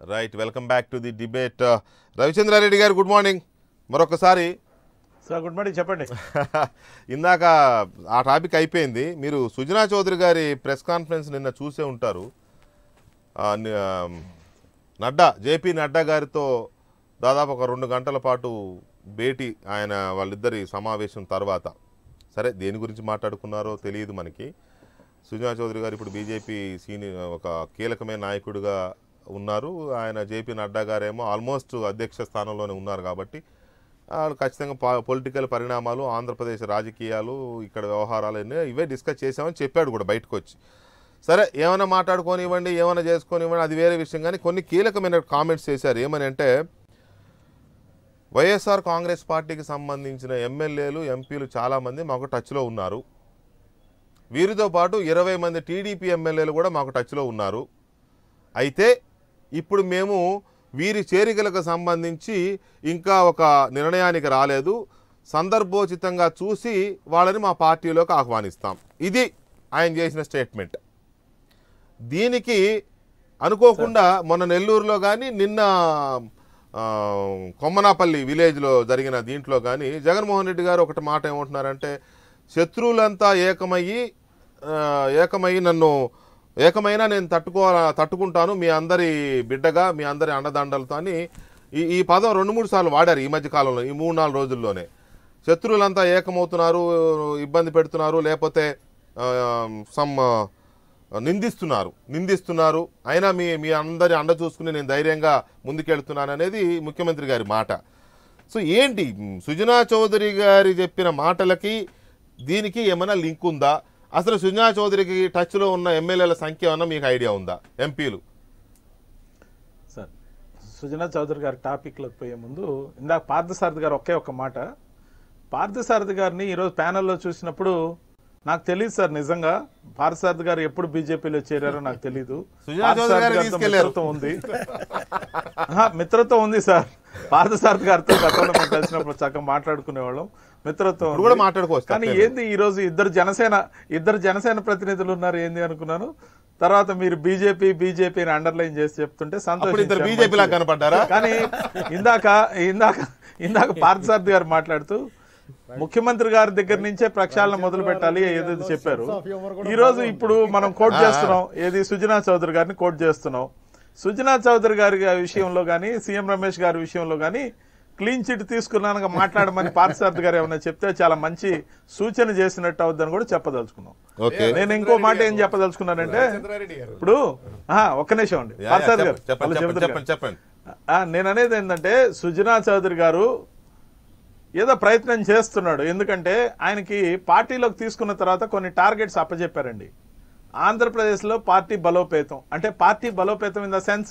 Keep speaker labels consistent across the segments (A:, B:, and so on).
A: Right welcome back to the debate Ravichandra Reddy గారు good morning మరొకసారి
B: sir good morning చెప్పండి
A: ఇందాక ఆ టాపిక్ అయిపోయింది మీరు సుజనా చౌదరి గారి ప్రెస్ కాన్ఫరెన్స్ నిన్న చూసే ఉంటారు ఆ, ని- ఆ, నడ్డా జేపీ నడ్డా గారితో దాదాపు ఒక రెండు గంటల పాటు భేటీ ఆయన వాళ్ళిద్దరి సమావేశం తర్వాత సరే దేని గురించి మాట్లాడుకున్నారో తెలియదు మనకి సుజనా చౌదరి గారు ఇప్పుడు బీజేపీ సీనియర్ ఒక కీలకమైన నాయకుడిగా ఉన్నారు ఆయన జేపీ నడ్డా గారేమో ఆల్మోస్ట్ అధ్యక్ష స్థానంలోనే ఉన్నారు కాబట్టి వాళ్ళు ఖచ్చితంగా పా- పొలిటికల్ పరిణామాలు ఆంధ్రప్రదేశ్ రాజకీయాలు ఇక్కడ వ్యవహారాలు అన్నీ ఇవే డిస్కస్ చేసామని చెప్పాడు కూడా బయటకు వచ్చి సరే ఏమైనా మాట్లాడుకోనివ్వండి ఏమైనా చేసుకొనివ్వండి అది వేరే విషయం కానీ కొన్ని కీలకమైన కామెంట్స్ చేశారు ఏమని అంటే వైఎస్ఆర్ కాంగ్రెస్ పార్టీకి సంబంధించిన ఎమ్మెల్యేలు ఎంపీలు చాలామంది మాకు టచ్లో ఉన్నారు వీరితో పాటు ఇరవై మంది టీడీపీ ఎమ్మెల్యేలు కూడా మాకు టచ్లో ఉన్నారు అయితే ఇప్పుడు మేము వీరి చేరికలకు సంబంధించి ఇంకా ఒక నిర్ణయానికి రాలేదు సందర్భోచితంగా చూసి వాళ్ళని మా పార్టీలోకి ఆహ్వానిస్తాం ఇది ఆయన చేసిన స్టేట్మెంట్ దీనికి అనుకోకుండా మొన్న నెల్లూరులో కానీ నిన్న ఆ, కొమ్మనాపల్లి విలేజ్లో జరిగిన దీంట్లో కానీ జగన్మోహన్ రెడ్డి గారు ఒకటి మాట ఏమంటున్నారంటే శత్రువులంతా ఏకమయ్యి ఆ, ఏకమయ్యి నన్ను ఏకమైనా నేను తట్టుకో తట్టుకుంటాను మీ అందరి బిడ్డగా మీ అందరి అండదండలతో అని ఈ ఈ పదం రెండు మూడు సార్లు వాడారు ఈ మధ్య కాలంలో ఈ మూడు నాలుగు రోజుల్లోనే శత్రువులంతా ఏకమవుతున్నారు ఇబ్బంది పెడుతున్నారు లేకపోతే సమ్ నిందిస్తున్నారు నిందిస్తున్నారు అయినా మీ మీ అందరి అండ చూసుకుని నేను ధైర్యంగా ముందుకెళ్తున్నాను అనేది ముఖ్యమంత్రి గారి మాట సో ఏంటి సుజనా చౌదరి గారి చెప్పిన మాటలకి దీనికి ఏమైనా లింక్ ఉందా అసలు సుజనా చౌదరికి టచ్లో ఉన్న ఎమ్మెల్యేల సంఖ్య ఏమన్నా మీకు ఐడియా ఉందా ఎంపీలు
B: సార్ సుజనా చౌదరి గారి టాపిక్లోకి పోయే ముందు ఇందాక పార్థసారథి గారు ఒకే ఒక్క మాట పార్థసారథి గారిని ఈరోజు ప్యానెల్లో చూసినప్పుడు నాకు తెలియదు సార్ నిజంగా పార్థసారథి గారు ఎప్పుడు బీజేపీలో చేరారో నాకు తెలియదు
A: సుజనా చౌదరి గారిని తీసుకెళ్లారు.
B: మిత్రత్వం ఉంది ఆహా, మిత్రత్వం ఉంది సార్ పార్థసారథి గారితో గతంలో మేము కలిసినప్పుడు చక్కగా మాట్లాడుకునేవాళ్ళం మిత్రత్వం
A: ఇప్పుడు కూడా
B: ఉంది.
A: మాట్లాడుకోవచ్చు
B: కానీ
A: తప్పేం లేదు.
B: ఏంది ఈ రోజు ఇద్దరు జనసేన ఇద్దరు జనసేన ప్రతినిధులు ఉన్నారు ఏంది అనుకున్నాను తర్వాత మీరు బీజేపీ బీజేపీని అండర్లైన్ చేసి చెప్తుంటే
A: అప్పుడు ఇద్దరు
B: సంతోషం
A: బీజేపీ లాగా కనపడ్డారా
B: కానీ ఇందాక ఇందాక ఇందాక పార్థసారథి గారు మాట్లాడుతూ ముఖ్యమంత్రి గారి దగ్గర నుంచే ప్రక్షాళన మొదలు పెట్టాలి ఏదైతే చెప్పారు ఈ రోజు ఇప్పుడు మనం కోట్ చేస్తున్నాం ఏది సుజనా చౌదరి గారిని కోట్ చేస్తున్నాం సుజనా చౌదరి గారి విషయంలో గానీ సీఎం రమేష్ గారి విషయంలో గానీ క్లీన్ చిట్ తీసుకున్నాను మాట్లాడమని పార్థసారథి గారు ఏమైనా చెప్తే చాలా మంచి సూచన చేసినట్టు అవుద్దని కూడా చెప్పదలుచుకున్నాం
A: ఓకే
B: నేను ఇంకో మాట ఏం చెప్పదలుచుకున్నానంటే ఇప్పుడు ఆహా, ఒక్క నిమిషం అండి
A: యా, యా,
B: పార్థసారథి గారు
A: చెప్పండి
B: వాళ్ళు
A: చెప్పండి
B: చెబుతారు
A: చెప్పండి చెప్పండి
B: ఆ, నేను అనేది ఏంటంటే సుజనా చౌదరి గారు ఏదో ప్రయత్నం చేస్తున్నాడు ఎందుకంటే ఆయనకి పార్టీలోకి తీసుకున్న తర్వాత కొన్ని టార్గెట్స్ అప్పచెప్పారండి ఆంధ్రప్రదేశ్లో పార్టీ బలోపేతం అంటే పార్టీ బలోపేతం ఇన్ ద సెన్స్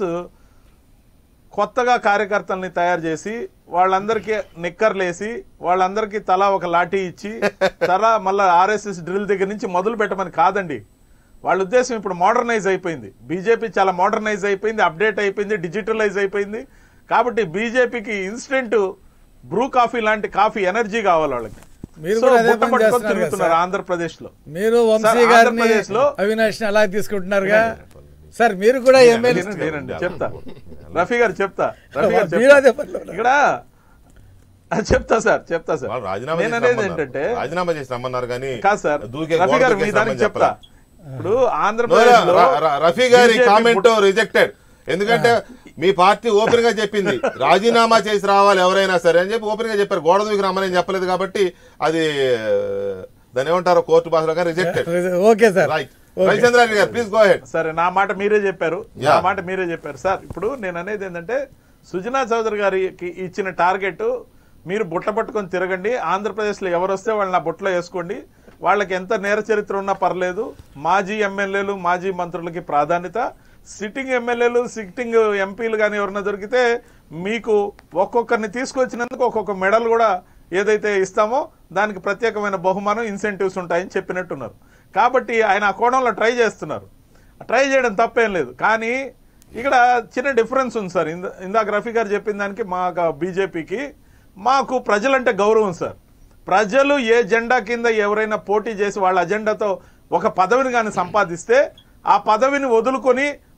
B: కొత్తగా కార్యకర్తల్ని తయారు చేసి వాళ్ళందరికీ నిక్కర్లేసి వాళ్ళందరికీ తలా ఒక లాఠీ ఇచ్చి తలా మళ్ళా ఆర్ఎస్ఎస్ డ్రిల్ దగ్గర నుంచి మొదలు పెట్టమని కాదండి వాళ్ళ ఉద్దేశం ఇప్పుడు మోడర్నైజ్ అయిపోయింది బీజేపీ చాలా మోడర్నైజ్ అయిపోయింది అప్డేట్ అయిపోయింది డిజిటలైజ్ అయిపోయింది కాబట్టి బీజేపీకి ఇన్స్టెంట్ బ్రూ కాఫీ లాంటి కాఫీ ఎనర్జీ కావాలి వాళ్ళకి
C: మీరు
B: సో
C: కూడా అదే
B: బుట్ట
C: పని
B: పట్టుకొని
C: చేస్తున్నారు కదా
B: తిరుగుతున్నారు
C: సార్.
B: ఆంధ్రప్రదేశ్ లో
C: మీరు వంశీ
B: సార్,
C: గారిని
B: ఆంధ్రప్రదేశ్లో-
C: అవినాష్ అలా తీసుకుంటున్నారుగా సార్ మీరు కూడా ఎమ్మెల్యే
B: వినండి, వినండి, చెప్తా రఫీ గారు చెప్తా రఫీ గారు
C: మీరు
B: చెప్తా.
C: అదే పనిలో ఉన్నారు.
B: ఇక్కడ ఆ, చెప్తా సార్ చెప్తా సార్
A: వాళ్ళు రాజీనామా
B: నేను
A: చేసి
B: అనేది
A: రమ్మన్నారు.
B: ఏంటంటే
A: రాజీనామా చేసి రమ్మన్నారు కానీ
B: కాదు సార్
A: దూకే
B: రఫీ
A: గోడ
B: గారు మీ
A: దూకేసి
B: దానికి
A: రమ్మని
B: చెప్తా
A: చెప్పలా.
B: ఇప్పుడు
A: నో,
B: ఆంధ్రప్రదేశ్ లో
A: ర- ర- రఫీ గారి
B: BJP
A: కామెంట్
B: బుట్ట-
A: రిజెక్టెడ్ ఎందుకంటే మీ పార్టీ ఓపెన్ గా చెప్పింది రాజీనామా చేసి రావాలి ఎవరైనా సరే అని చెప్పి ఓపెన్ గా చెప్పారు గోడ దూకి రమ్మని ఏం చెప్పలేదు కాబట్టి అది దాని ఏమంటారు కోర్టు భాషలో rejected
C: okay sir
A: right Ravichandra Reddy గారు ప్లీజ్ గో హెడ్
B: సరే నా మాట మీరే చెప్పారు నా
A: Yeah.
B: మాట మీరే చెప్పారు సార్ ఇప్పుడు నేను అనేది ఏంటంటే సుజనా చౌదరి గారికి ఇచ్చిన టార్గెట్ మీరు బుట్ట పట్టుకొని తిరగండి ఆంధ్రప్రదేశ్లో ఎవరు వస్తే వాళ్ళని నా బుట్టలో వేసుకోండి వాళ్ళకి ఎంత నేర చరిత్ర ఉన్నా పర్లేదు మాజీ ఎమ్మెల్యేలు మాజీ మంత్రులకి ప్రాధాన్యత సిట్టింగ్ ఎమ్మెల్యేలు సిట్టింగ్ ఎంపీలు కానీ ఎవరైనా దొరికితే మీకు ఒక్కొక్కరిని తీసుకొచ్చినందుకు ఒక్కొక్క మెడల్ కూడా ఏదైతే ఇస్తామో దానికి ప్రత్యేకమైన బహుమానం ఇన్సెంటివ్స్ ఉంటాయని చెప్పినట్టున్నారు కాబట్టి ఆయన ఆ కోణంలో ట్రై చేస్తున్నారు ట్రై చేయడం తప్పేం లేదు కానీ ఇక్కడ చిన్న డిఫరెన్స్ ఉంది సార్ ఇంద- ఇందాక రఫీ గారు చెప్పిన దానికి మా బీజేపీకి మాకు ప్రజలంటే గౌరవం సార్ ప్రజలు ఏ జెండా కింద ఎవరైనా పోటీ చేసి వాళ్ళ అజెండాతో ఒక పదవిని కానీ సంపాదిస్తే ఆ పదవిని వదులుకొని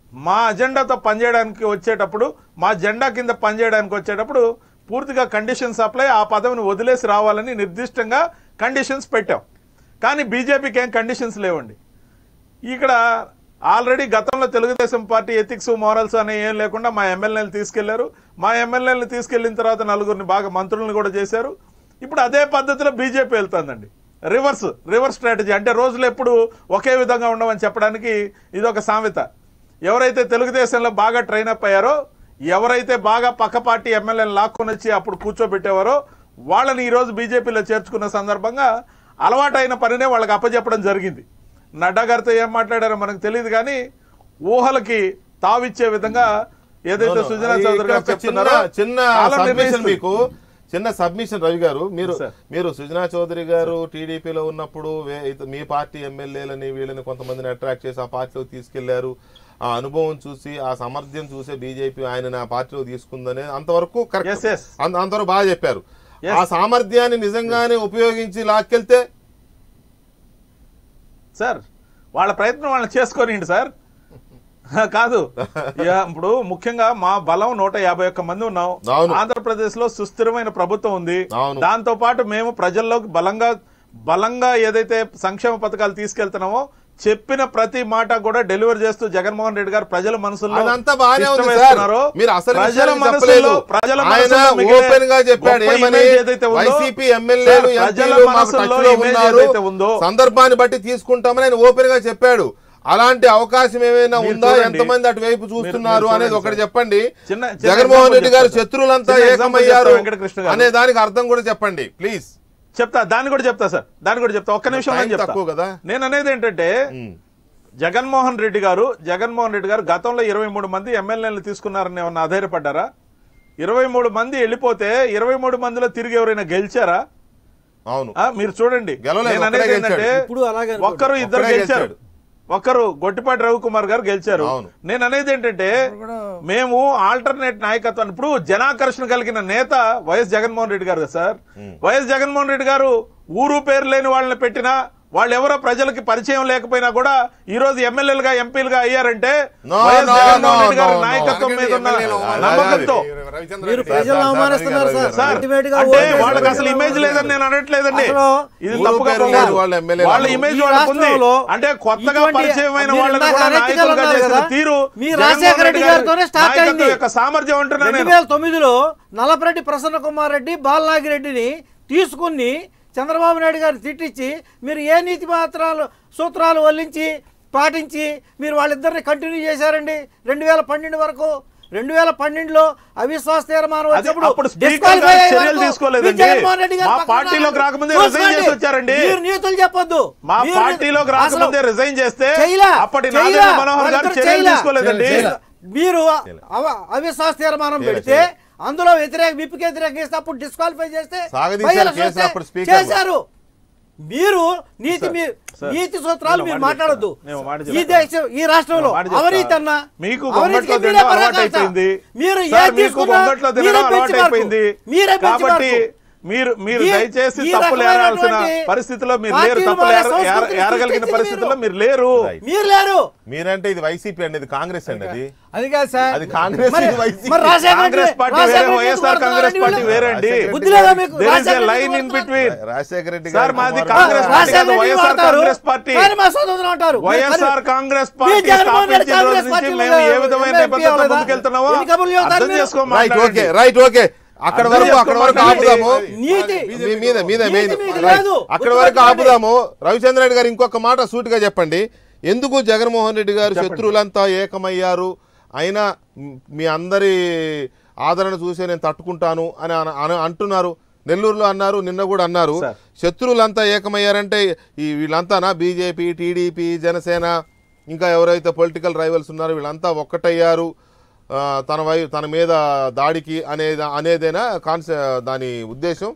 B: మా అజెండాతో పనిచేయడానికి వచ్చేటప్పుడు మా జెండా కింద పనిచేయడానికి వచ్చేటప్పుడు పూర్తిగా కండిషన్స్ అప్లై ఆ పదవిని వదిలేసి రావాలని నిర్దిష్టంగా కండిషన్స్ పెట్టాం కానీ బీజేపీకి ఏం కండిషన్స్ లేవండి ఇక్కడ ఆల్రెడీ గతంలో తెలుగుదేశం పార్టీ ఎథిక్స్ మోరల్స్ అనే ఏం లేకుండా మా ఎమ్మెల్యేలు తీసుకెళ్లారు మా ఎమ్మెల్యేలు తీసుకెళ్లిన తర్వాత నలుగురిని బాగా మంత్రులను కూడా చేశారు ఇప్పుడు అదే పద్ధతిలో బీజేపీ వెళ్తుందండి రివర్స్ రివర్స్ స్ట్రాటజీ అంటే రోజులు ఎప్పుడు ఒకే విధంగా ఉండవని చెప్పడానికి ఇది ఒక సామెత ఎవరైతే తెలుగుదేశంలో బాగా ట్రైన్ అప్ అయ్యారో ఎవరైతే బాగా పక్క పార్టీ ఎమ్మెల్యేలు లాక్కొని వచ్చి అప్పుడు కూర్చోబెట్టేవారో వాళ్ళని ఈరోజు బీజేపీలో చేర్చుకున్న సందర్భంగా అలవాటైన పనినే వాళ్ళకి అప్పచెప్పడం జరిగింది నడ్డా గారితో ఏం మాట్లాడారో మనకు తెలియదు కానీ ఊహలకి తావిచ్చే విధంగా ఏదైతే సుజనా
A: అది
B: చౌదరి గారు
A: ఇక్కడ ఒక చిన్న
B: చెప్తున్నారో
A: చిన్న
B: కాలం
A: సబ్మిషన్
B: నిర్ణయిస్తుంది.
A: మీకు చిన్న సబ్మిషన్ రవి గారు మీరు
B: సార్.
A: మీరు సుజనా చౌదరి గారు టీడీపీలో ఉన్నప్పుడు వే- ఇత- మీ పార్టీ ఎమ్మెల్యేలని వీళ్ళని కొంతమందిని అట్రాక్ట్ చేసి ఆ పార్టీలో తీసుకెళ్లారు ఆ అనుభవం చూసి ఆ సమర్థ్యం చూసే బీజేపీ ఆయన నా పార్టీలో తీసుకుందనే అంతవరకు
B: Yes,
A: కరెక్ట్
B: yes.
A: అంత- అంతవరకు బాగా చెప్పారు
B: Yes.
A: ఆ సామర్థ్యాన్ని నిజంగానే ఉపయోగించి లాక్కెళ్తే
B: సార్ వాళ్ళ ప్రయత్నం వాళ్ళని చేసుకోనిండి సార్ కాదు ఇక ఇప్పుడు ముఖ్యంగా మా బలం నూట యాభై ఒక్క మంది ఉన్నాం
A: అవును.
B: ఆంధ్రప్రదేశ్ లో సుస్థిరమైన ప్రభుత్వం ఉంది
A: అవును.
B: దాంతో పాటు మేము ప్రజల్లోకి బలంగా బలంగా ఏదైతే సంక్షేమ పథకాలు తీసుకెళ్తున్నామో చెప్పిన ప్రతి మాట కూడా డెలివర్ చేస్తూ జగన్మోహన్ రెడ్డి గారు ప్రజల మనసుల్లో
A: అదంతా బాగానే ఉంది
B: తిష్టం
A: సార్
B: వేస్తున్నారో,
A: మీరు అసలు
B: ప్రజల
A: విషయాలు
B: మనసుల్లో
A: చెప్పలేదు
B: ప్రజల
A: ఆయన
B: మనసుల్లో మిగిలే
A: ఓపెన్ గా చెప్పాడు
B: గొప్ప
A: ఏమని
B: image ఏదైతే ఉందో,
A: వైసీపీ ఎమ్మెల్యేలు
B: సార్, ప్రజల
A: ఎంపీలు మాకు
B: మనసుల్లో
A: టచ్ లో
B: image
A: ఉన్నారు
B: ఏదైతే ఉందో
A: సందర్భాన్ని బట్టి తీసుకుంటామని ఆయన ఓపెన్ గా చెప్పాడు అలాంటి అవకాశం ఏమైనా
B: మీరు
A: ఉందా
B: చూడండి.
A: ఎంతమంది అటువైపు చూస్తున్నారు
B: మీరు
A: అనేది
B: చూడండి
A: ఒకటి
B: సార్.
A: చెప్పండి
B: చిన్న- చిన్న
A: జగన్మోహన్
B: example
A: రెడ్డి గారు
B: చెప్తా సార్.
A: శత్రువులంతా
B: చిన్న example
A: ఏకమయ్యారు
B: చెప్తా వెంకటకృష్ణ గారు.
A: అనే దానికి అర్థం కూడా చెప్పండి ప్లీజ్
B: చెప్తా దాన్ని కూడా చెప్తా సార్ దాన్ని కూడా చెప్తా ఒక్క నిమిషం
A: టైం
B: నేను చెప్తా
A: తక్కువ కదా.
B: నేను అనేది ఏంటంటే జగన్మోహన్ రెడ్డి గారు జగన్మోహన్ రెడ్డి గారు గతంలో ఇరవై మూడు మంది ఎమ్మెల్యేలు తీసుకున్నారని ఏమన్నా ఆధారపడ్డారా ఇరవై మూడు మంది వెళ్ళిపోతే ఇరవై మూడు మందిలో తిరిగి ఎవరైనా గెలిచారా
A: అవును
B: ఆ, మీరు చూడండి
A: గెలవలేదు,
B: నేను
A: ఒక్కడే
B: అనేది
A: గెలిచాడు.
B: ఏంటంటే
C: ఇప్పుడు అలాగే అనుకోండి.
B: ఒక్కరు ఇద్దరు
A: ఒక్కడే
B: గెలిచారు
A: గెలిచాడు.
B: ఒక్కరు గొట్టిపాటి రవికుమార్ గారు గెలిచారు
A: అవును.
B: నేను అనేది ఏంటంటే మేము ఆల్టర్నేట్ నాయకత్వాన్ని ఇప్పుడు జనాకర్షణ కలిగిన నేత వైఎస్ జగన్మోహన్ రెడ్డి గారు కదా సార్ వైఎస్ జగన్మోహన్ రెడ్డి గారు ఊరు పేరు లేని వాళ్ళని పెట్టినా వాళ్ళు ఎవరో ప్రజలకి పరిచయం లేకపోయినా కూడా ఈ రోజు ఎమ్మెల్యేలుగా ఎంపీలుగా అయ్యారంటే
A: No,
B: Y S
A: no,
B: Jaganmohan
A: no,
B: Reddy గారి
A: no, no.
B: నాయకత్వం మీద ఉన్న
A: ఎమ్మెల్యేలు
B: నమ్మకంతో
C: మీరు ప్రజలను అవమానిస్తున్నారు సార్.
B: సార్
C: Ultimate గా
B: అంటే
C: ఓటు
B: వాళ్ళకి
C: వేసి
B: అసలు ఇమేజ్ లేదని నేను అనట్లేదండి
C: అసలు
B: ఇది
A: ఊరు
B: తప్పుగా
A: పేరు
B: పోకూడదు.
A: లేని వాళ్ళ ఎమ్మెల్యేలు
B: వాళ్ళ
A: ఉన్నారు.
B: ఇమేజ్
C: ఈ
B: వాళ్ళకు ఉంది
C: రాష్ట్రంలో
B: అంటే కొత్తగా
C: ఇటువంటి-
B: పరిచయమైన
C: మీరు
B: వాళ్ళని
C: ఇందాక
B: కూడా
C: అనైతికాలు
B: నాయకులుగా
C: అన్నారు
B: చేసిన
C: కదా.
B: తీరు
C: మీ
B: జగన్మోహన్
C: రాజశేఖర రెడ్డి
B: రెడ్డి
C: గారితోనే
B: గారి
C: స్టార్ట్
B: నాయకత్వం
C: అయింది.
B: యొక్క సామర్థ్యం అంటున్నా
C: రెండు
B: నేను
C: వేల తొమ్మిదిలో నల్లపరెడ్డి ప్రసన్న కుమార్ రెడ్డి బాలనాగిరెడ్డిని తీసుకుని చంద్రబాబు నాయుడు గారిని తిట్టించి మీరు ఏ నీతి మాత్రాలు సూత్రాలు వల్లించి పాటించి మీరు వాళ్ళిద్దరిని కంటిన్యూ చేశారండి రెండు వేల పన్నెండు వరకు రెండు వేల పన్నెండులో అవిశ్వాస తీర్మానం
B: అది
C: వచ్చినప్పుడు
B: అప్పుడు స్పీకర్
C: disqualify
B: గారు
C: అయ్యే
B: చర్యలు
C: వరకు
B: తీసుకోలేదండి.
C: మీరు జగన్మోహన్ రెడ్డి గారు
B: మా
C: పక్కన
B: పార్టీలోకి
C: ఉన్నారు.
B: రాకముందే రిజైన్
C: చూసుకోండి.
B: చేసి వచ్చారండి.
C: మీరు నీతులు చెప్పొద్దు
B: మా
C: మీరు-
B: పార్టీలోకి
C: అసలు
B: రాకముందే రిజైన్ చేస్తే
C: చేయలా,
B: అప్పటి
C: చేయలా.
B: నాదెండ్ల మనోహర్ గారు
C: వాళ్ళిద్దరు
B: చర్యలు
C: చేయలా.
B: తీసుకోలేదండి
C: చేయలా. మీరు అవ- అవిశ్వాస తీర్మానం
A: చేయలే,
C: పెడితే
A: చేయలే.
C: అందులో వ్యతిరేక విప్కి వ్యతిరేకిస్తే అప్పుడు డిస్క్వాలిఫై చేస్తే
A: సాగదీశారు
C: బై ఎలక్షన్
A: కేసులు అప్పుడు
C: వస్తే
A: స్పీకర్లు.
C: చేశారు మీరు నీతి
B: సార్,
C: మీ-
B: సార్,
C: నీతి సూత్రాలు
B: నేను
C: మీరు
B: మాట
C: మాట్లాడొద్దు
B: చెప్తాను. నేను మాట
C: ఈ
B: చెప్తాను.
C: దేశం ఈ రాష్ట్రంలో
B: నేను మాట చెప్తా.
C: అవినీతి అన్నా
B: మీకు
C: అవినీతికి
B: గొంగట్లో
C: మీరే
B: తినడం
C: పరాకాష్ట.
B: అలవాటైపోయింది
C: మీరు
B: సార్,
C: ఏది
B: మీకు
C: తీసుకున్నా
B: గొంగట్లో
C: మీరే
B: తినడం
C: బెంచ్ మార్కు.
B: అలవాటైపోయింది
C: మీరే బెంచ్
B: కాబట్టి
C: మార్కు.
B: మీరు మీరు
C: ఈ-
B: దయచేసి
C: ఈ
B: తప్పులు ఏరాల్సిన
C: రకమైనటువంటి
B: పరిస్థితిలో మీరు లేరు
C: పార్టీలు
B: తప్పులు
C: మారే
B: ఏర- ఏర-
C: సంస్కృతిని
B: ఏరగలిగిన
C: సృష్టించింది
B: పరిస్థితుల్లో
C: మీరు.
B: మీరు లేరు
A: Right.
C: మీరు లేరు
A: మీరంటే ఇది వైసీపీ అండి ఇది కాంగ్రెస్ అండి అది
C: అది కాదు సార్
A: అది కాంగ్రెస్
C: మరి-
A: ఇది వైసీపీ.
C: మరి రాజశేఖర రెడ్డి-
B: కాంగ్రెస్ పార్టీ
C: రాజశేఖర
B: వేరే
C: రెడ్డి
B: వైఎస్ఆర్
C: ఎందుకు
B: కాంగ్రెస్
C: కొడుతున్నారండి
B: పార్టీ
C: వీళ్ళు?
B: వేరే అండి
A: రాజశేఖర
C: బుద్ధి లేదా మీకు
B: There is a
C: Rajasekhara Reddy
B: line in
C: ఎందుకు
B: between.
A: రాజశేఖర రెడ్డి
B: సార్,
A: గారు
B: మాది
A: కుమారుడు.
B: కాంగ్రెస్ పార్టీ
C: రాజశేఖర
B: కాదు,
C: రెడ్డి
B: వైఎస్ఆర్
C: వాడతారు.
B: కాంగ్రెస్ పార్టీ.
C: కానీ మా స్వతంత్రం అంటారు
B: వైఎస్ఆర్ కాంగ్రెస్
C: మీ
B: పార్టీ
C: జగన్మోహన్ రెడ్డి
B: స్థాపించిన రోజు
C: కాంగ్రెస్
B: నుంచి
C: పార్టీలో
B: మేము ఏ విధమైన
C: ఎంపీ
B: నిబద్ధతతో
C: అవ్వలేదా?
B: ముందుకెళ్తున్నామో
C: ఎన్ని కబుర్లు చెబుతారు
B: అర్థం
C: మీరు?
B: చేసుకో
A: రైట్ ఓకే
B: మాట్లాడండి.
A: రైట్ ఓకే అక్కడ
B: అర్థం
A: వరకు అక్కడ వరకు
B: చేసుకోమండి.
A: ఆపుదాము
C: నీతి
A: మీ- మీద మీద
C: నీతి
A: మీద
C: మీకు
A: రైట్.
C: లేదు.
A: అక్కడ వరకు
C: గుర్తుపెట్టుకోండి.
A: ఆపుదాము రవిచంద్ర రెడ్డి గారు ఇంకొక మాట సూటిగా చెప్పండి ఎందుకు జగన్మోహన్ రెడ్డి గారు శత్రువులంతా ఏకమయ్యారు అయినా మ్, మీ అందరి ఆదరణ చూసే నేను తట్టుకుంటాను అని అన- అన- అంటున్నారు నెల్లూరులో అన్నారు నిన్న కూడా అన్నారు
B: సార్.
A: శత్రువులంతా ఏకమయ్యారంటే ఈ వీళ్ళంతానా బీజేపీ టీడీపీ జనసేన ఇంకా ఎవరైతే పొలిటికల్ రైవల్స్ ఉన్నారో వీళ్ళంతా ఒక్కటయ్యారు ఆ, తన వై తన మీద దాడికి అనేది అనేదేనా కాన్సె దాని ఉద్దేశం